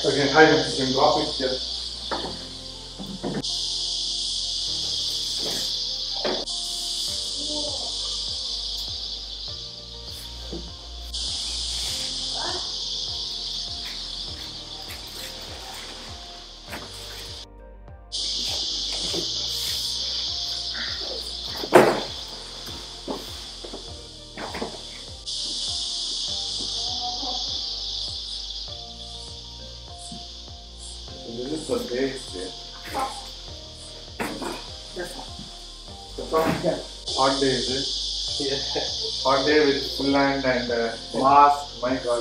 Okay, hi, you can drop it here. This is the base there. Hot day is it? Hot day with full hand and uh, mask. My God.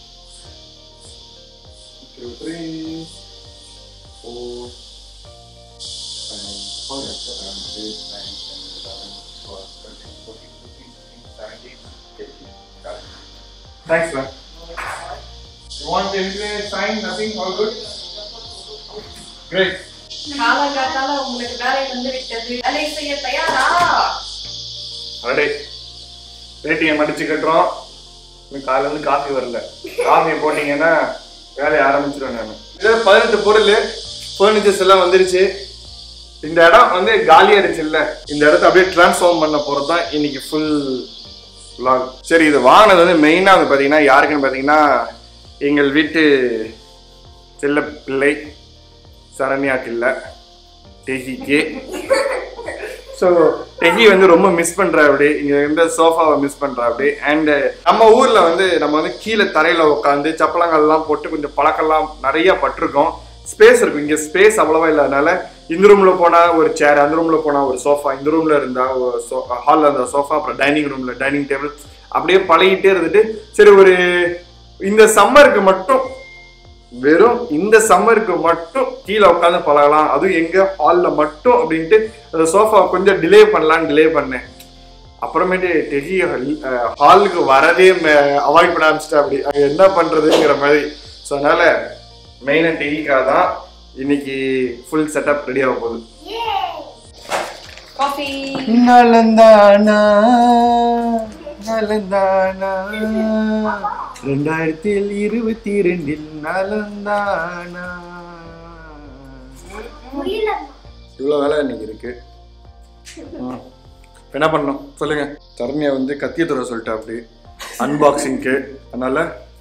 Two, three, four, five, four, seven, eight, nine, ten, eleven, twelve, thirteen, fourteen, fifteen, sixteen, seventeen, eighteen. Got it. Thanks, man. You want anything? Sign? Nothing? All good? Great. காலங்காத்தால உங்களுக்கு வேலை வந்து விட்டது வேலை செய்ய தயாரா ready வேட்டியை மடிச்சு கட்டுறோம் இன்னும் காலையில இருந்து காஃபி வரல காஃபி போட்டீங்கன்னா வேலையை ஆரம்பிச்சிருவேன் நான் இது பதினெட்டு பொருள் ஃபர்னிச்சர்ஸ் எல்லாம் வந்துருச்சு இந்த இடம் வந்து காலியா இருந்துச்சுல்ல இந்த இடத்த அப்படியே டிரான்ஸ்ஃபார்ம் பண்ண போறது தான் இன்னைக்கு ஃபுல் vlog சரி இது வாங்கினது வந்து மெயினாக வந்து பார்த்தீங்கன்னா யாருக்குன்னு பார்த்தீங்கன்னா எங்கள் வீட்டு செல்ல பிள்ளை சரண்யாக்கு இல்லை டெஹிக்கு ஸோ டெஹி வந்து ரொம்ப மிஸ் பண்றா அப்படி இங்க இருந்த சோஃபாவை மிஸ் பண்றா அப்படி அண்ட் நம்ம ஊர்ல வந்து நம்ம வந்து கீழே தரையில உட்காந்து சப்பளங்கள்லாம் போட்டு கொஞ்சம் பழக்கம்லாம் நிறைய பட்டிருக்கோம் ஸ்பேஸ் இருக்கும் இங்க ஸ்பேஸ் அவ்வளவா இல்லாதனால இந்த ரூம்ல போனா ஒரு சேர் அந்த ரூம்ல போனா ஒரு சோஃபா இந்த ரூம்ல இருந்தா ஹால்ல இருந்த சோஃபா அப்புறம் டைனிங் ரூம்ல டைனிங் டேபிள் அப்படியே பழகிட்டே இருந்துட்டு சரி ஒரு இந்த சம்மருக்கு மட்டும் வெறும் இந்த சம்மருக்கு மட்டும் கீழே உட்காந்து பழகலாம் அதுவும் எங்க ஹால்ல மட்டும் அப்படின்ட்டு அந்த சோஃபா கொஞ்சம் டிலே பண்ணலாம்னு டிலே பண்ணேன் அப்புறமேட்டு டெஹி ஹாலுக்கு வரதே அவாய்ட் பண்ண ஆரம்பிச்சிட்டா அப்படி அங்க என்ன பண்றதுங்கிற மாதிரி ஸோ அதனால மெயினாக டெஹிக்காக தான் இன்னைக்கு ஃபுல் செட்டப் ரெடி ஆக போகுது காஃபி நலந்தானா நலந்தானா ரெண்டாயிரத்தில் இருபத்தி ரெண்டில் நலந்தானா இவ்வளோ வேலை இன்னைக்கு இருக்கு ம். இப்ப என்ன பண்ணணும் சொல்லுங்க தரணியா வந்து கத்திய தர சொல்லிட்டா அப்படி அன்பாக்சிங்க்கு அதனால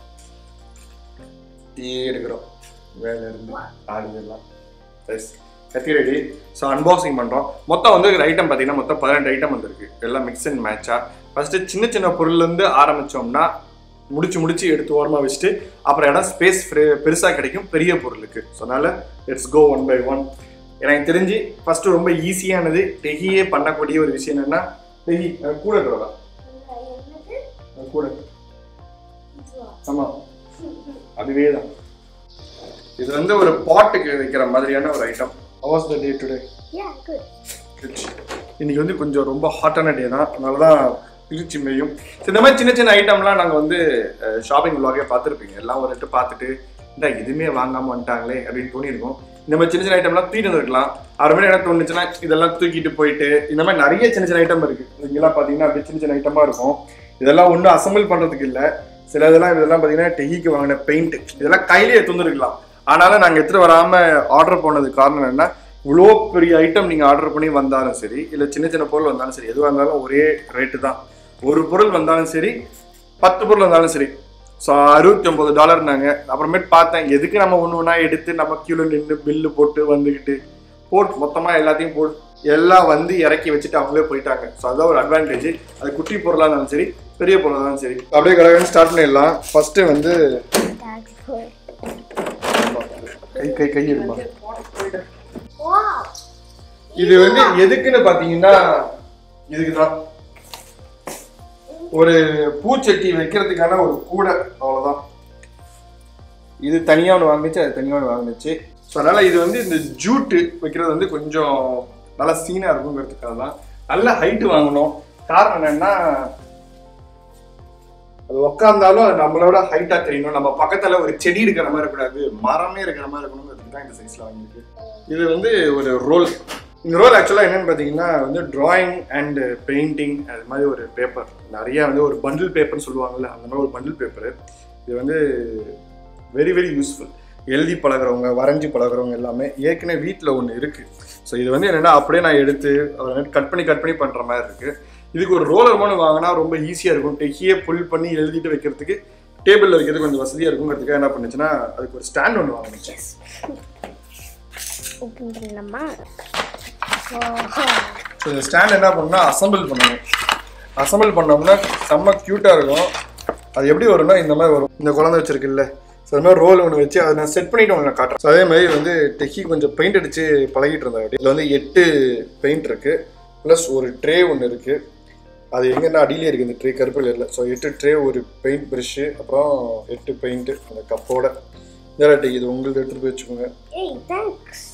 டீ எடுக்கிறோம் வேலை இருந்து ஆடுதெல்லாம் எஸ் கத்தி ரெடி ஸோ அன்பாக்சிங் பண்ணுறோம் மொத்தம் வந்து ஐட்டம் பார்த்தீங்கன்னா மொத்தம் பதினெட்டு ஐட்டம் வந்திருக்கு எல்லாம் மிக்ஸ் அண்ட் மேட்சா ஃபர்ஸ்ட் சின்ன சின்ன பொருள்லேருந்து ஆரம்பிச்சோம்னா முடிச்சு முடிச்சு எடுத்து ஓரமாக வச்சுட்டு அப்புறம் இடம் ஸ்பேஸ் பெருசாக கிடைக்கும் பெரிய பொருளுக்கு ஸோ அதனால let's go one by one எனக்கு தெரிஞ்சு ஃபர்ஸ்ட் ரொம்ப ஈஸியானது டெகியே பண்ணக்கூடிய ஒரு விஷயம் என்னன்னா டெகி அஹ் கூட இருக்கிறதா அஹ் கூட ஆமா அதுவே தான் இது வந்து ஒரு பாட்டுக்கு வைக்கிற மாதிரியான ஒரு item was the day today Yeah, good. இன்னைக்கு வந்து கொஞ்சம் ரொம்ப ஹாட்டான டே தான் அதனால தான் பிரிச்சு மேயும் சரி, இந்த மாதிரி சின்ன சின்ன ஐட்டம்லாம் நாங்கள் வந்து ஷாப்பிங் விலாகே பார்த்துருப்பீங்க எல்லாம் ஒரு ரெட்டு பார்த்துட்டு இந்த எதுவுமே வாங்காம வந்துட்டாங்களே அப்படின்னு தோணியிருக்கும் இந்த மாதிரி சின்ன சின்ன ஐட்டம்லாம் தூக்கிட்டு இருக்கலாம் அப்புறமே என்ன தோணுச்சுன்னா இதெல்லாம் தூக்கிட்டு போயிட்டு இந்த மாதிரி நிறைய சின்ன சின்ன ஐட்டம் இருக்கு இங்கெல்லாம் பார்த்தீங்கன்னா அப்படியே சின்ன சின்ன ஐட்டமாக இருக்கும் இதெல்லாம் ஒன்றும் அசம்பிள் பண்ணுறதுக்கு இல்லை சில இதெல்லாம் இதெல்லாம் பார்த்தீங்கன்னா டெய்க்கு வாங்கின பெயிண்ட் இதெல்லாம் கையிலேயே தந்துருக்கலாம் ஆனாலும் நாங்கள் எடுத்துகிட்டு வராமல் ஆர்டர் போனதுக்கு காரணம் என்ன இவ்வளோ பெரிய ஐட்டம் நீங்கள் ஆர்டர் பண்ணி வந்தாலும் சரி இல்லை சின்ன சின்ன பொருள் வந்தாலும் சரி எதுவாக இருந்தாலும் ஒரே ரேட்டு தான் ஒரு பொருள் வந்தாலும் சரி பத்து பொருள் வந்தாலும் சரி ஸோ அறுபத்தி ஒன்பது டாலர்னாங்க அப்புறமேட்டு பார்த்தேன் எதுக்கு நம்ம ஒன்று ஒன்றா எடுத்து நம்ம கீழே நின்று பில்லு போட்டு வந்துக்கிட்டு போட்டு மொத்தமாக எல்லாத்தையும் போட்டு எல்லாம் வந்து இறக்கி வச்சுட்டு அவங்களே போயிட்டாங்க ஸோ அதுதான் ஒரு அட்வான்டேஜ் அது குட்டி பொருளாக இருந்தாலும் சரி பெரிய பொருளாக இருந்தாலும் சரி அப்படியே கடகன்னு ஸ்டார்ட் பண்ணிடலாம் ஃபர்ஸ்ட்டு வந்து Tag for. கை கை கை எடுப்பா Wow. இது வந்து எதுக்குன்னு பாத்தீங்கன்னா இதுக்கு தான் ஒரு பூச்சட்டி வைக்கிறதுக்கான ஒரு கூடை அவ்வளவுதான் இது தனியா ஒன்று வாங்குச்சு அது தனியா ஒன்று வாங்குச்சு ஸோ அதனால இது வந்து இந்த ஜூட்டு வைக்கிறது வந்து கொஞ்சம் நல்லா சீனா இருக்குங்கிறதுக்காக தான் நல்ல ஹைட்டு வாங்கணும் காரணம் என்னன்னா அது உக்காந்தாலும் அது நம்மளோட ஹைட்டா தெரியணும் நம்ம பக்கத்துல ஒரு செடி இருக்கிற மாதிரி இருக்கக்கூடாது மரமே இருக்கிற மாதிரி இருக்கணுங்கிறதுக்கு தான் இந்த சைஸ்ல வாங்கியிருக்கு இது வந்து ஒரு ரோல் இந்த ரோல் ஆக்சுவலாக என்னன்னு பார்த்தீங்கன்னா வந்து டிராயிங் அண்ட் பெயிண்டிங் அது மாதிரி ஒரு பேப்பர் நிறைய வந்து ஒரு பண்டில் பேப்பர்னு சொல்லுவாங்கல்ல அந்த மாதிரி ஒரு பண்டில் பேப்பர் இது வந்து வெரி வெரி யூஸ்ஃபுல் எழுதி பழகுறவங்க வரைஞ்சி பழகுறவங்க எல்லாமே ஏற்கனவே வீட்டில் ஒன்று இருக்குது ஸோ இது வந்து என்னென்னா அப்படியே நான் எடுத்து அதை கட் பண்ணி கட் பண்ணி பண்ணுற மாதிரி இருக்குது இதுக்கு ஒரு ரோலர் மோனு வாங்கினா ரொம்ப ஈஸியாக இருக்கும் டெக்கியே புல் பண்ணி எழுதிட்டு வைக்கிறதுக்கு டேபிளில் வைக்கிறதுக்கு கொஞ்சம் வசதியாக இருக்குங்கிறதுக்காக என்ன பண்ணுச்சுன்னா அதுக்கு ஒரு ஸ்டாண்ட் ஒன்று வாங்கினேன் ஓப்பன் பண்ணலாமா ஸோ இந்த ஸ்டாண்ட் என்ன பண்ணணும்னா அசம்பிள் பண்ணணும் அசம்பிள் பண்ணோம்னா செம்ம க்யூட்டாக இருக்கும் அது எப்படி வரும்னா இந்த மாதிரி வரும் இந்த குழந்தை வச்சிருக்குல்ல ஸோ அது மாதிரி ரோல் ஒன்று வச்சு அதை நான் செட் பண்ணிட்டு உங்களுக்கு நான் காட்டுறேன் ஸோ அதே மாதிரி வந்து டெக்கி கொஞ்சம் பெயிண்ட் அடித்து பழகிட்டு இருந்தாங்க இதில் வந்து எட்டு பெயிண்ட் இருக்குது ப்ளஸ் ஒரு ட்ரே ஒன்று இருக்குது அது எங்கன்னா அடியிலே இருக்குது இந்த ட்ரே கருப்பு கலரில் ஸோ எட்டு ட்ரே ஒரு பெயிண்ட் ப்ரஷ்ஷு அப்புறம் எட்டு பெயிண்ட்டு அந்த கப்போட இதெல்லாம் டெக்கி இது உங்களுக்கு எடுத்துகிட்டு போய் வச்சுக்கோங்க ஏய் தேங்க்ஸ்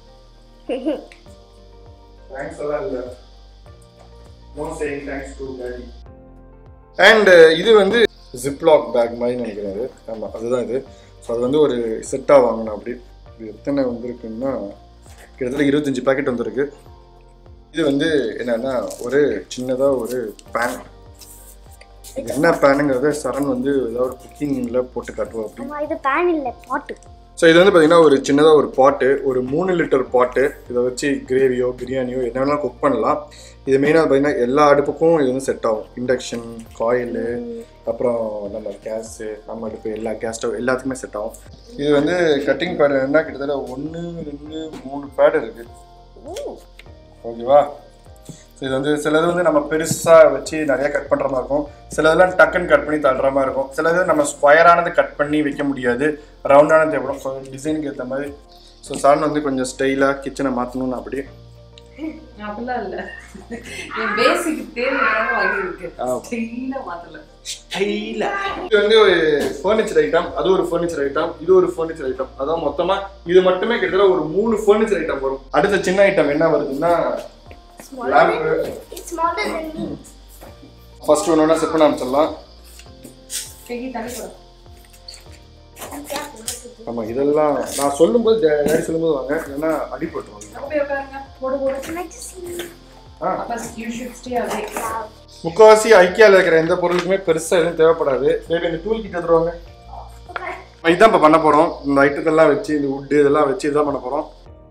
தேங்க்ஸ் எல்லாம் இல்லை no saying thanks to daddy and இது வந்து ஜிப்லாக் பேக் மாதிரி நினைக்கிறாரு ஆமாம் அதுதான் இது ஸோ அது வந்து ஒரு செட்டாக வாங்கினேன் அப்படி இது எத்தனை வந்திருக்குன்னா கிட்டத்தட்ட இருபத்தஞ்சி பேக்கெட் வந்திருக்கு இது வந்து என்னன்னா ஒரு சின்னதாக ஒரு பேன் இது என்ன பேனுங்கிறத சரண் வந்து ஏதாவது குக்கிங்கில் போட்டு காட்டுவோம் அப்படி ஆமா இது பேன் இல்லை பாட்டு ஸோ இது வந்து பார்த்தீங்கன்னா ஒரு சின்னதாக ஒரு பாட்டு ஒரு மூணு லிட்டர் பாட்டு இதை வச்சு கிரேவியோ பிரியாணியோ என்ன வேணாலும் குக் பண்ணலாம் இது மெயினாக பார்த்தீங்கன்னா எல்லா அடுப்புக்கும் இது வந்து செட் ஆகும் இண்டக்ஷன் காயிலு அப்புறம் நம்ம கேஸு நம்ம அடுப்பு எல்லா கேஸ் ஸ்டவ் எல்லாத்துக்குமே செட் ஆகும் இது வந்து கட்டிங் பேட் என்ன கிட்டத்தட்ட ஒன்று ரெண்டு மூணு பேட் இருக்குது ஓகேவா ஸோ இது வந்து சிலது வந்து நம்ம பெருசாக வச்சு நிறைய கட் பண்ணுற மாதிரி இருக்கும் சிலதெல்லாம் டக்குன்னு கட் பண்ணி தள்ளுற மாதிரி இருக்கும் சிலது நம்ம ஸ்கொயரானது கட் பண்ணி வைக்க முடியாது ரவுண்டானது தேவைப்படும் ஸோ டிசைனுக்கு ஏற்ற மாதிரி ஸோ சார்ன் வந்து கொஞ்சம் ஸ்டைலாக கிச்சனை மாற்றணும்னு அப்படி அப்படிலாம் இல்ல என் பேசிக் தேவைக்காக வாங்கியிருக்கு ஆ. ஸ்டைலா மாத்தல ஸ்டைலாக இது வந்து ஒரு ஃபர்னிச்சர் ஐட்டம் அது ஒரு ஃபர்னிச்சர் ஐட்டம் இது ஒரு ஃபர்னிச்சர் ஐட்டம் அதான் மொத்தமாக இது மட்டுமே கிட்டத்தட்ட ஒரு மூணு ஃபர்னிச்சர் ஐட்டம் வரும் அடுத்த சின்ன ஐட்டம் என்ன வருதுன்னா smaller Lamp. than it's smaller than me first ஒன்று ஒன்றா செட் பண்ண ஆரம்பிச்சிடலாம் டெக்கி தண்ணி போட I'm careful, what to do. ஆமாம் இதெல்லாம் நான் சொல்லும்போது டேடி சொல்லும்போது வாங்க இல்லைன்னா அடிபட்டுருவாங்க அங்க போய் உட்காருங்க போடு போடு Can I just see? ஆ அப்ப you should stay away Wow. முக்கால்வாசி ஐக்கியாவில் இருக்கிற எந்த பொருளுக்குமே பெருசாக எதுவும் தேவைப்படாது பேபி இந்த டூல் கிட்ட தருவாங்க Okay. இதுதான் இப்போ பண்ண போகிறோம் இந்த ஐட்டத்தெல்லாம் வச்சு இந்த வுட்டு இதெல்லாம் வச்சு இதுதான் பண்ண போகிறோம்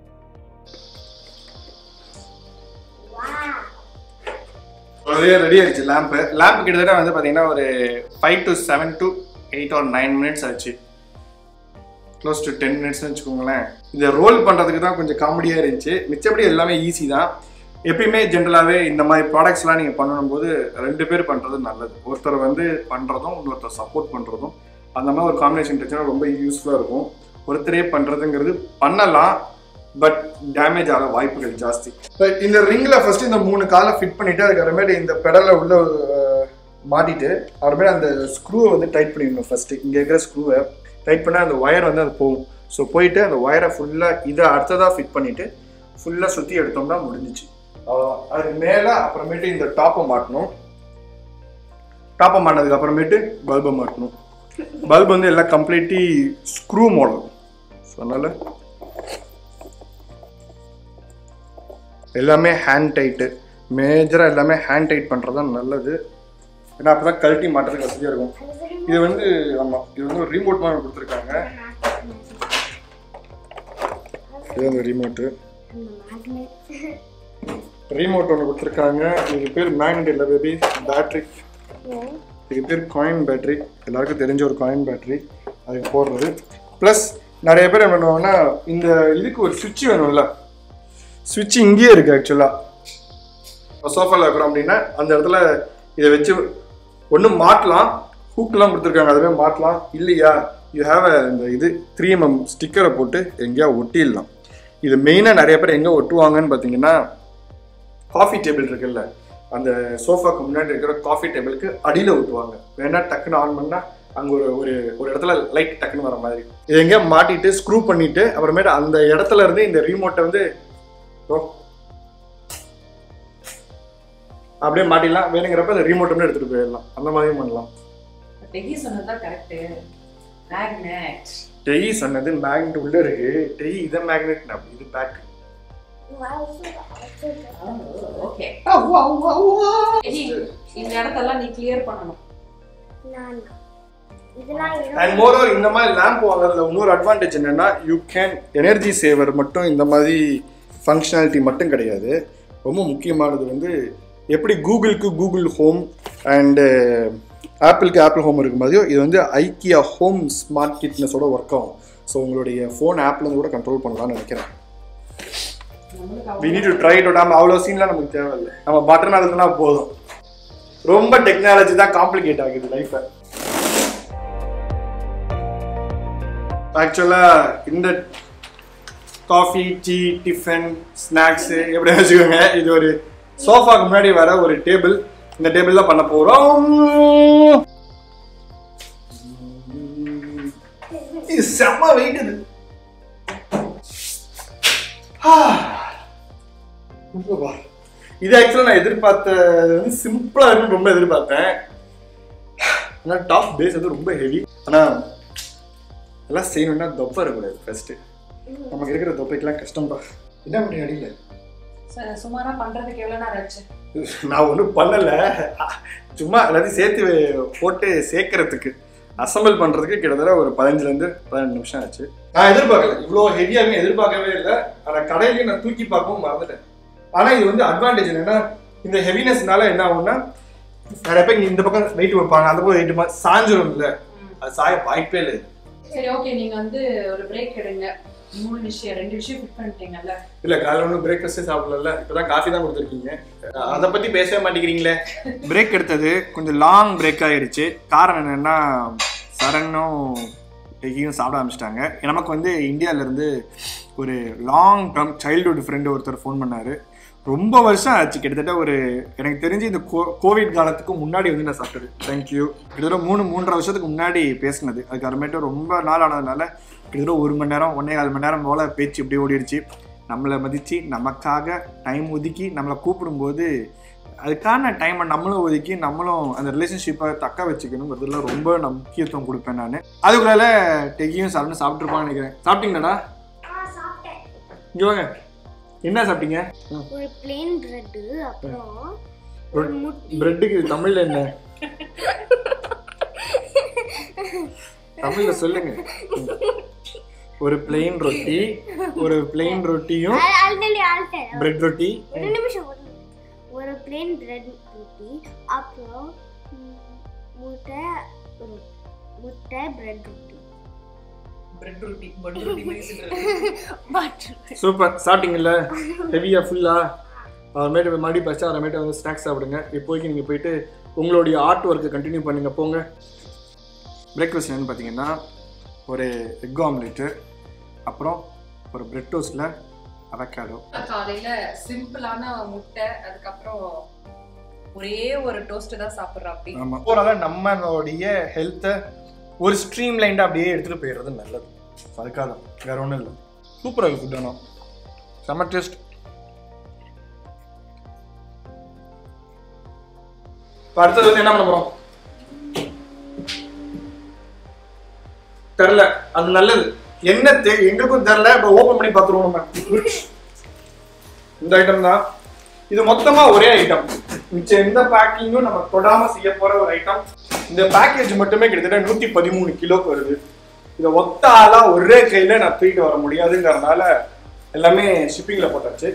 Wow. அதே ரெடி ஆயிடுச்சு லேம்ப்பு லேம்ப் கிட்டத்தட்ட வந்து பார்த்தீங்கன்னா ஒரு five to seven to eight or nine minutes ஆச்சு க்ளோஸ் டு டென் மினிட்ஸ்னு வச்சுக்கோங்களேன் இதை ரோல் பண்ணுறதுக்கு தான் கொஞ்சம் காமெடியாக இருந்துச்சு மிச்சப்படி எல்லாமே ஈஸி தான் எப்பயுமே ஜென்ரலாகவே இந்த மாதிரி ப்ராடக்ட்ஸ்லாம் நீங்கள் பண்ணும்போது ரெண்டு பேர் பண்ணுறது நல்லது ஒருத்தர் வந்து பண்ணுறதும் இன்னொருத்தர் சப்போர்ட் பண்ணுறதும் அந்த மாதிரி ஒரு காம்பினேஷன் இருந்துச்சுன்னா ரொம்ப யூஸ்ஃபுல்லாக இருக்கும் ஒருத்தரே பண்ணுறதுங்கிறது பண்ணலாம் பட் டேமேஜ் ஆக வாய்ப்புகள் ஜாஸ்தி But இந்த ரிங்கில் ஃபர்ஸ்ட் இந்த மூணு காலை ஃபிட் பண்ணிட்டு அதுக்கப்புறமேட்டு இந்த பெடலை உள்ள அஹ், மாட்டிட்டு அப்புறமேட்டு அந்த ஸ்க்ரூவை வந்து டைட் பண்ணிடணும் ஃபர்ஸ்ட் இங்கே இருக்கிற ஸ்க்ரூவை டைட் பண்ணால் அந்த ஒயர் வந்து அது போகும் ஸோ போயிட்டு அந்த ஒயரை ஃபுல்லாக இதை அடுத்ததாக ஃபிட் பண்ணிட்டு ஃபுல்லாக சுற்றி எடுத்தோம்னா முடிஞ்சிச்சு அவ்வளோதான் அதுக்கு மேலே அப்புறமேட்டு இந்த டாப்பை மாட்டணும் டாப்பை மாட்டினதுக்கு அப்புறமேட்டு பல்பை மாட்டணும் பல்ப் வந்து எல்லாம் கம்ப்ளீட்லி ஸ்க்ரூ மாடல் ஸோ அதனால் எல்லாமே ஹேண்ட் டைட்டு மேஜராக எல்லாமே ஹேண்ட் டைட் பண்ணுறது தான் நல்லது ஏன்னா அப்போ தான் கழட்டி மாட்டுறதுக்கு வசதியாக இருக்கும் இது வந்து ஆமாம் இது வந்து ஒரு ரிமோட் மாதிரி கொடுத்துருக்காங்க இது அந்த ரிமோட்டு magnet. ரிமோட் ஒன்று கொடுத்துருக்காங்க இது பேர் மேக்னெட் இல்லை பேபி பேட்ரி yeah. இது பேர் காயின் பேட்டரி எல்லாருக்கும் தெரிஞ்ச ஒரு காயின் பேட்டரி அதுக்கு போடுறது ப்ளஸ் நிறைய பேர் என்ன பண்ணுவாங்கன்னா இந்த இதுக்கு ஒரு சுவிட்ச் வேணும்ல சுவிட்ச் இங்கேயே இருக்குது ஆக்சுவலாக சோஃபாவில் இருக்கிறோம் அப்படின்னா அந்த இடத்துல இதை வச்சு ஒன்று மாட்டலாம் ஹூக்லாம் கொடுத்துருக்காங்க அதுவே மாட்டலாம் இல்லையா யூ ஹேவ் இந்த இது த்ரீ எம்எம் ஸ்டிக்கரை போட்டு எங்கேயா ஒட்டிடலாம் இது மெயினாக நிறைய பேர் எங்கே ஒட்டுவாங்கன்னு பார்த்தீங்கன்னா காஃபி டேபிள் இருக்குல்ல அந்த சோஃபாக்கு முன்னாடி இருக்கிற காஃபி டேபிளுக்கு அடியில் ஊற்றுவாங்க வேணா டக்குன்னு ஆன் பண்ணா அங்கே ஒரு ஒரு ஒரு இடத்துல லைட் டக்குன்னு வர மாதிரி இது எங்கேயா மாட்டிட்டு ஸ்க்ரூ பண்ணிட்டு அப்புறமேட்டு அந்த இடத்துல இருந்து இந்த ரிமோட்டை வந்து ஓ அப்படியே மாட்டிடலாம் வேணுங்கிறப்ப அந்த ரிமோட் மட்டும் எடுத்துட்டு போயிடலாம் அந்த மாதிரியும் பண்ணலாம் டெக்கி சொன்னதுதான் கரெக்ட் மேக்னெட் டெய் சொன்னது மேக்னெட் உள்ள இருக்கு டெய் இதை மேக்னெட் அப்படி இது pack Wow. so awesome. Okay இந்த இடத்தெல்லாம் நீ கிளியர் பண்ணணும் None. இதெல்லாம் அண்ட் மோரோவர் இந்த மாதிரி லேம்ப் வாங்குறதுல இன்னொரு அட்வான்டேஜ் என்னன்னா யூ கேன் எனர்ஜி சேவர் மட்டும் இந்த மாதிரி ஃபங்க்ஷனாலிட்டி மட்டும் கிடையாது ரொம்ப முக்கியமானது வந்து எப்படி கூகுளுக்கு கூகுள் ஹோம் அண்டு ஆப்பிளுக்கு ஆப்பிள் ஹோம் இருக்கும் மாதிரியோ இது வந்து ஐக்கியா ஹோம் ஸ்மார்ட் கிட்னஸோட ஒர்க் ஆகும் ஸோ உங்களுடைய ஃபோன் ஆப்லேருந்து கூட கண்ட்ரோல் பண்ணலாம்னு நினைக்கிறேன் we need to try to நம்ம அவ்வளோ சீன்லாம் நமக்கு தேவையில்லை நம்ம பட்டன் அழுத்தினா போதும் ரொம்ப டெக்னாலஜி தான் காம்ப்ளிகேட் ஆகுது லைஃப்பை ஆக்சுவலாக இந்த காஃபி டீ டிஃபன் ஸ்நாக்ஸு எப்படி வச்சுக்கோங்க இது ஒரு சோஃபாக்கு முன்னாடி வர ஒரு டேபிள் இந்த டேபிள் தான் பண்ண போகிறோம் இது செம்ம வெயிட் இது ரொம்ப இது ஆக்சுவலாக நான் எதிர்பார்த்தது வந்து சிம்பிளாக இருக்குன்னு ரொம்ப எதிர்பார்த்தேன் ஆனால் டாப் பேஸ் வந்து ரொம்ப ஹெவி ஆனால் எல்லாம் செய்யணும்னா தொப்பை இருக்கக்கூடாது ஃபர்ஸ்ட்டு நமக்கு இருக்கிற தொப்பைக்கெல்லாம் கஷ்டம்டா என்ன பண்ணி அடியில ச- சுமாரா பண்றதுக்கு எவ்வளவு நேரம் ஆச்சு நான் ஒன்றும் பண்ணலை சும்மா எல்லாத்தையும் சேர்த்து வே- போட்டு சேர்க்கறதுக்கு அசம்பிள் பண்ணுறதுக்கு கிட்டத்தட்ட ஒரு பதினஞ்சுலேருந்து பதினெட்டு நிமிஷம் ஆச்சு நான் எதிர்பார்க்கல இவ்வளோ ஹெவியாகவே எதிர்பார்க்கவே இல்லை ஆனால் கடையிலேயே நான் தூக்கி பார்க்கவும் மறந்துட்டேன் ஆனால் இது வந்து அட்வான்டேஜ் என்னன்னா இந்த ஹெவினஸ்னால என்ன ஆகும்னா நிறைய பேர் இங்க இந்த பக்கம் வெயிட் வைப்பாங்க அந்த பக்கம் வெயிட் சாஞ்சிரும் இல்லை அது சாய வாய்ப்பே இல்லை சரி ஓகே நீங்க வந்து ஒரு பிரேக் எடுங்க மூணு விஷயம் ரெண்டு விஷயம் ஃபிட் பண்ணிட்டீங்கல்ல இல்ல காலைல ஒன்றும் பிரேக்ஃபாஸ்டே சாப்பிடல இப்பதான் காஃபி தான் கொடுத்துருக்கீங்க அதை பத்தி பேசவே மாட்டேங்கிறீங்களே பிரேக் எடுத்தது கொஞ்சம் லாங் பிரேக் ஆயிடுச்சு காரணம் என்னன்னா சரணும் டெகியும் சாப்பிட ஆரம்பிச்சிட்டாங்க நமக்கு வந்து இந்தியால இருந்து ஒரு லாங் டேர்ம் சைல்டுஹுட் ஃப்ரெண்டு ஒருத்தர் ஃபோன் பண்ணாரு ரொம்ப வருஷம் ஆச்சு கிட்டத்தட்ட ஒரு எனக்கு தெரிஞ்சு இந்த கோ கோவிட் காலத்துக்கு முன்னாடி வந்து நான் சாப்பிட்டது தேங்க்யூ கிட்டத்தட்ட மூணு மூன்றரை வருஷத்துக்கு முன்னாடி பேசினது அதுக்கு அப்புறமேட்டு ரொம்ப நாள் ஆனதுனால கிட்டத்தட்ட ஒரு மணி நேரம் ஒன்றே கால் மணி நேரம் போல் பேச்சு இப்படி ஓடிடுச்சு நம்மளை மதித்து நமக்காக டைம் ஒதுக்கி நம்மளை கூப்பிடும்போது அதுக்கான டைமை நம்மளும் ஒதுக்கி நம்மளும் அந்த ரிலேஷன்ஷிப்பை தக்க வச்சுக்கணுங்கிறதுல ரொம்ப நான் முக்கியத்துவம் கொடுப்பேன் நான் அதுக்குள்ளால டெகியும் சாப்பிட்டு சாப்பிட்ருப்பான்னு நினைக்கிறேன் சாப்பிட்டீங்களாடா ஆ சாப்பிட்டேன் இங்கே வாங்க என்ன சாப்பிட்டீங்க ஒரு பிளேன் பிரெட் அப்புறம் ஒரு பிரெட்டுக்கு தமிழ்ல என்ன தமிழ்ல சொல்லுங்க ஒரு பிளெயின் ரொட்டி ஒரு பிளெயின் ரொட்டியும் ஆல்ரெடி ஆல்ரெடி பிரெட் ரொட்டி ஒரு நிமிஷம் ஒரு நிமிஷம். ஒரு பிளேன் பிரெட் ரொட்டி அப்புறம் ம், முட்டை ரொ- முட்டை பிரெட் ரொட்டி பிரெட் ரொட்டி பட் ரொட்டி பட்டர் சூப்பர் சாப்பிட்டீங்கல்ல ஹெவியா ஃபுல்லா அப்புறமேட்டு மறுபடியும் பச்சா அப்புறமேட்டு வந்து ஸ்நாக்ஸ் சாப்பிடுங்க இப்போதைக்கு நீங்கள் போயிட்டு உங்களுடைய ஆர்ட் ஒர்க்கை கண்டினியூ பண்ணுங்க போங்க பிரேக்ஃபாஸ்ட் என்னன்னு பார்த்தீங்கன்னா ஒரு எக் ஆம்லெட்டு அப்புறம் ஒரு பிரெட் டோஸ்டில் அவக்காடோ காலையில சிம்பிளான முட்டை அதுக்கப்புறம் ஒரே ஒரு டோஸ்ட் தான் சாப்பிடுறோம் அப்படி ஆமாம் ஓவராலாக நம்மளுடைய ஹெல்த்தை ஒரு ஸ்ட்ரீம் லைண்டாக அப்படியே எடுத்துகிட்டு போயிடுறது நல்லது அதுக்காக தான் வேற ஒன்றும் இல்லை சூப்பராக இருக்குது ஃபுட் ஆனால் செம்ம டேஸ்ட் இப்போ அடுத்தது வந்து என்ன பண்ண போகிறோம் தெரில அது நல்லது என்ன தெ எங்களுக்கும் தெரில இப்போ ஓப்பன் பண்ணி பார்த்துருவோம் நம்ம இந்த ஐட்டம் தான் இது மொத்தமா ஒரே ஐட்டம் மிச்சம் எந்த பேக்கிங்கும் நம்ம தொடாம செய்ய போற ஒரு ஐட்டம் இந்த பேக்கேஜ் மட்டுமே கிட்டத்தட்ட நூத்தி பதிமூணு கிலோக்கு வருது இதை ஒத்த ஆளா ஒரே கையில நான் தூக்கிட்டு வர முடியாதுங்கிறதுனால எல்லாமே ஷிப்பிங்ல போட்டாச்சு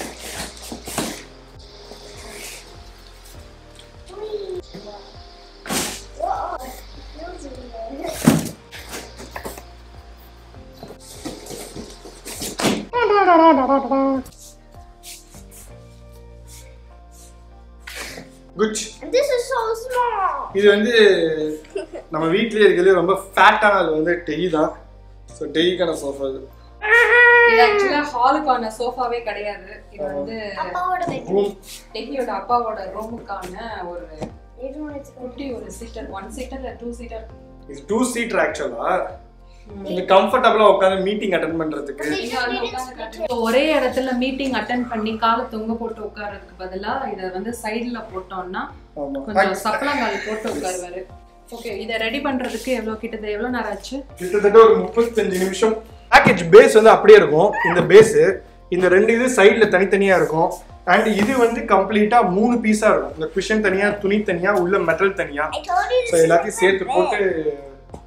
good This is so small. இது வந்து நம்ம வீட்லயே இருக்கிறதுல ரொம்ப ஃபேட்டானது வந்து டெய் தான் ஸோ டெய்க்கான சோஃபா இது இது ஆக்சுவலா ஹாலுக்கான சோஃபாவே கிடையாது இது வந்து அப்பாவோட bed. ரூம் டெக்கியோட அப்பாவோட ரூமுக்கான ஒரு இது ஒண்ணு வச்சுக்கோ. குட்டி ஒரு seater one seater two seater இது டூ சீட்டர் ஆக்சுவலா இது கம்ஃபர்டபுளா உட்காந்து மீட்டிங் அட்டன் பண்றதுக்கு ஒரே இடத்துல மீட்டிங் அட்டன் பண்ணி காலை தொங்க போட்டு உட்கார்றதுக்கு பதிலா இத வந்து சைடுல போட்டோம்னா ஆமா கொஞ்சம் சப்பளங்கால் போட்டு உட்காருவாரு ஓகே இத ரெடி பண்றதுக்கு எவ்வளவு கிட்டத்தட்ட எவ்வளவு நேரம் ஆச்சு கிட்டத்தட்ட ஒரு முப்பத்தஞ்சு நிமிஷம் பேக்கேஜ் பேஸ் வந்து அப்படியே இருக்கும் இந்த பேஸ் இந்த ரெண்டு இது சைடுல தனித்தனியா இருக்கும் அண்ட் இது வந்து கம்ப்ளீட்டா மூணு பீஸா இருக்கும் இந்த குஷன் தனியா துணி தனியா உள்ள மெட்டல் தனியா I told you ஸோ எல்லாத்தையும் சேர்த்து போட்டு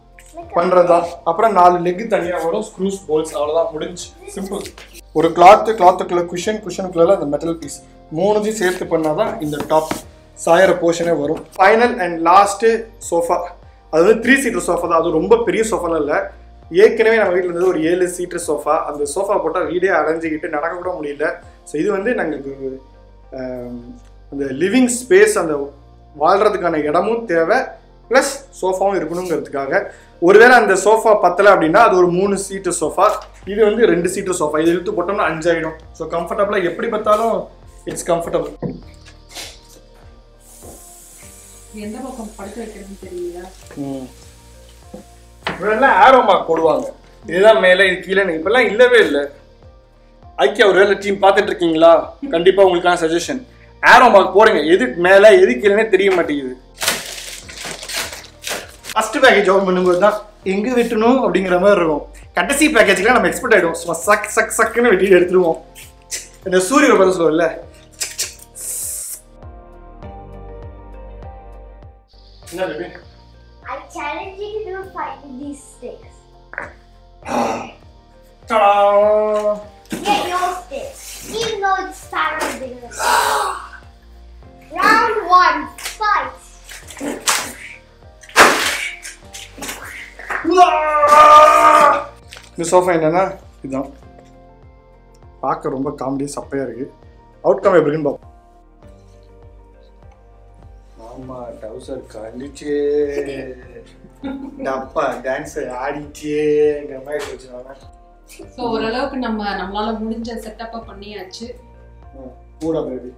பண்றதுதான் அப்புறம் நாலு லெக் தனியா வரும் ஸ்க்ரூஸ் போல்ஸ் அவ்வளவுதான் முடிஞ்சு சிம்பிள் ஒரு கிளாத் கிளாத்துக்குள்ள குஷன் குஷனுக்குள்ள அந்த மெட்டல் பீஸ் மூணுத்தையும் சேர்த்து பண்ணாதான் இந்த டாப் சாயற போர்ஷனே வரும் ஃபைனல் அண்ட் லாஸ்ட்டு சோஃபா அது வந்து த்ரீ சீட்டர் சோஃபா தான் அது ரொம்ப பெரிய சோஃபாலாம் இல்லை ஏற்கனவே நம்ம வீட்டில் இருந்தது ஒரு ஏழு சீட்டர் சோஃபா அந்த சோஃபா போட்டால் வீடே அடைஞ்சிக்கிட்டு நடக்க கூட முடியல ஸோ இது வந்து நாங்கள் அந்த லிவிங் ஸ்பேஸ் அந்த வாழ்கிறதுக்கான இடமும் தேவை ப்ளஸ் சோஃபாவும் இருக்கணுங்கிறதுக்காக ஒருவேளை அந்த சோஃபா பத்தலை அப்படின்னா அது ஒரு மூணு சீட்டு சோஃபா இது வந்து ரெண்டு சீட்டு சோஃபா இது இழுத்து போட்டோம்னா அஞ்சாயிடும் ஸோ கம்ஃபர்டபுளாக எப்படி பார்த்தாலும் இட்ஸ் கம்ஃபர்டபுள் எந்த பக்கம் படுக்க வைக்கிறதுன்னு தெரியல இவரெல்லாம் ஆரோ மார்க் போடுவாங்க இதுதான் மேலே இது கீழே இப்பெல்லாம் இல்லவே இல்லை ஐக்கியா ஒரு வேலை டீம் பார்த்துட்டு இருக்கீங்களா கண்டிப்பா உங்களுக்கான சஜஷன் ஆரோ மார்க் போடுங்க எது மேலே எது கீழேனே தெரிய மாட்டேங்குது ஃபர்ஸ்ட் பேக்கேஜ் ஓப்பன் பண்ணும்போது தான் எங்க வெட்டணும் அப்படிங்கிற மாதிரி இருக்கும் கடைசி பேக்கேஜ்லாம் நம்ம எக்ஸ்பெக்ட் ஆயிடும் சும்மா சக் சக் சக்குன்னு வெட்டி எடுத்துருவோம் இந்த சூரிய பதம் சொல்லுவல்ல என்ன baby I challenge you to do five with these sticks. Ta-da! Get your sticks. Even though it's fatter bigger than Round one, fight. இந்த சோஃபா என்னன்னா இதுதான் பார்க்க ரொம்ப காமெடி சப்பையா இருக்கு அவுட்கம் எப்படி இருக்குன்னு பார்ப்போம் ஆமா டவுசர் கழிச்சே டப்பா டான்ஸ் ஆடிச்சேங்கிற மாதிரி வச்சுருவாங்க ஸோ ஓரளவுக்கு நம்ம நம்மளால முடிஞ்ச செட்டப்பை பண்ணியாச்சு கூட baby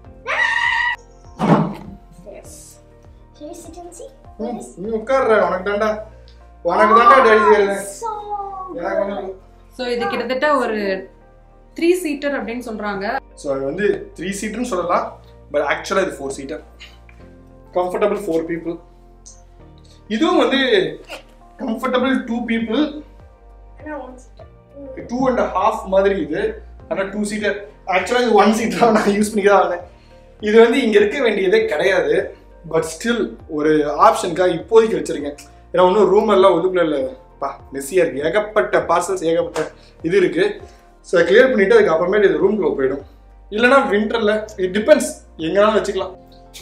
Yes. Can you sit and see? நீ உட்கார்ற உனக்கு தாண்டா உனக்கு தாண்டா டேடி செய்யறேன் So எனக்கு ஒண்ணும் ஸோ இது கிட்டத்தட்ட ஒரு த்ரீ சீட்டர் அப்படின்னு சொல்றாங்க ஸோ அது வந்து த்ரீ சீட்டர்னு சொல்லலாம் பட் ஆக்சுவலாக இது four seater comfortable four people இதுவும் வந்து comfortable two people I want to. Two and half மாதிரி இது ஆனால் டூ சீட்டர் ஆக்சுவலாக இது ஒன் சீட்டராக நான் யூஸ் பண்ணி தான் ஆனேன் இது வந்து இங்கே இருக்க வேண்டியதே கிடையாது பட் ஸ்டில் ஒரு ஆப்ஷனுக்காக இப்போதைக்கு வச்சிருக்கேன் ஏன்னா ஒன்றும் ரூம் எல்லாம் உள்ளுக்குள்ள இல்லை பா மெஸ்ஸியாக இருக்குது ஏகப்பட்ட பார்சல்ஸ் ஏகப்பட்ட இது இருக்குது ஸோ கிளியர் பண்ணிவிட்டு அதுக்கு அப்புறமேட்டு இது ரூம்குள்ளே போயிடும் இல்லைனா வின்டரில் இட் டிபெண்ட்ஸ் எங்கேனாலும் வச்சுக்கலாம்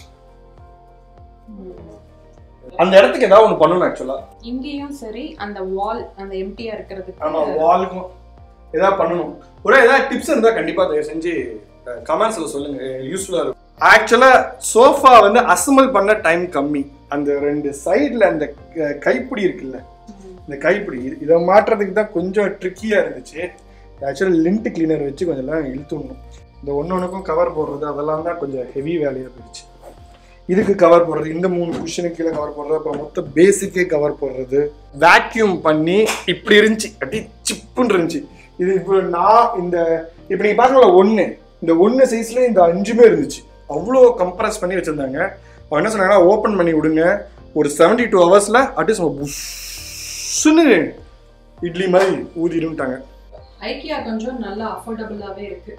அந்த இடத்துக்கு ஏதாவது ஒன்று பண்ணணும் ஆக்சுவலாக இங்கேயும் சரி அந்த வால் அந்த எம்டியா இருக்கிறதுக்கு ஆமா வாலுக்கும் ஏதாவது பண்ணணும் ஒரு ஏதாவது டிப்ஸ் இருந்தா கண்டிப்பா தயவு செஞ்சு கமெண்ட்ஸ்ல சொல்லுங்க யூஸ்ஃபுல்லா இருக்கும் ஆக்சுவலா சோஃபா வந்து அசம்பிள் பண்ண டைம் கம்மி அந்த ரெண்டு சைடுல அந்த க- கைப்பிடி இருக்குல்ல இந்த கைப்பிடி இது- இதை மாட்டுறதுக்கு தான் கொஞ்சம் ட்ரிக்கியா இருந்துச்சு ஆக்சுவலா லிண்ட் கிளீனர் வச்சு கொஞ்சம் எல்லாம் இழுத்து விடணும் இந்த ஒன்று ஒன்றுக்கும் கவர் போடுறது அதெல்லாம் தான் கொஞ்சம் ஹெவி வேலையாக போயிடுச்சு இதுக்கு கவர் போடுறது இந்த மூணு குஷனுக்கு கீழே கவர் போடுறது அப்புறம் மொத்த பேசிக்கே கவர் போடுறது வேக்யூம் பண்ணி இப்படி இருந்துச்சு அப்படி சிப்புன்னு இருந்துச்சு இது இப்போ நான் இந்த இப்போ நீங்கள் பார்க்கல ஒன்று இந்த ஒன்று சைஸ்ல இந்த அஞ்சுமே இருந்துச்சு அவ்வளோ கம்ப்ரஸ் பண்ணி வச்சுருந்தாங்க அவங்க என்ன சொன்னாங்கன்னா ஓப்பன் பண்ணி விடுங்க ஒரு செவன்டி டூ ஹவர்ஸில் அட்லீஸ்ட் புஷ்ஷுன்னு இட்லி மாதிரி ஊதிடும்ட்டாங்க ஐக்கியா கொஞ்சம் நல்லா அஃபோர்டபுளாவே இருக்கு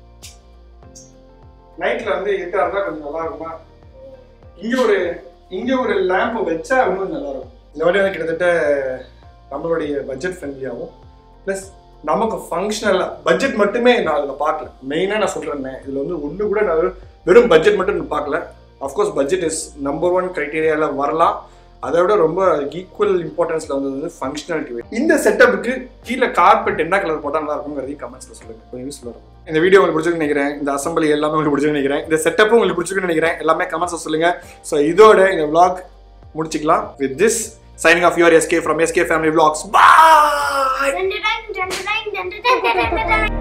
நைட்டில் வந்து இருட்டா இருந்தால் கொஞ்சம் நல்லா இருக்குமா இங்கே ஒரு இங்கே ஒரு லேம்ப் வச்சா இன்னும் நல்லா இருக்கும் இந்த வாட்டி வந்து கிட்டத்தட்ட நம்மளுடைய பட்ஜெட் ஃப்ரெண்ட்லியாகவும் ப்ளஸ் நமக்கு ஃபங்க்ஷனலாக பட்ஜெட் மட்டுமே நான் அதில் பார்க்கல மெயினாக நான் சொல்கிறேன் இதில் வந்து ஒன்று கூட நான் வெறும் வெறும் பட்ஜெட் மட்டும் நான் பார்க்கல of course budget is number one க்ரைட்டீரியாவில் வரலாம் அதை விட ரொம்ப ஈக்குவல் இம்பார்ட்டன்ஸில் வந்தது வந்து ஃபங்க்ஷனாலிட்டி இந்த செட்டப்புக்கு கீழே கார்பெட் என்ன கலர் போட்டால் நல்லா இருக்குங்கிறதையும் கமெண்ட்ஸில் சொல்லுங்கள் கொஞ்சம் யூஸ்ஃபுல்லாக இருக்கும் இந்த வீடியோ உங்களுக்கு பிடிச்சிருக்குன்னு நினைக்கிறேன் இந்த அசம்பிளி எல்லாமே உங்களுக்கு பிடிச்சிருக்குன்னு நினைக்கிறேன் இந்த செட்டப்பும் உங்களுக்கு பிடிச்சிருக்குன்னு நினைக்கிறேன் எல்லாமே கமெண்ட்ஸில் சொல்லுங்கள் ஸோ இதோட இந்த vlog முடிச்சுக்கலாம் with this signing off your SK from SK family vlogs bye Dun, dun, dun, dun, dun, dun, dun, dun, dun, dun, dun.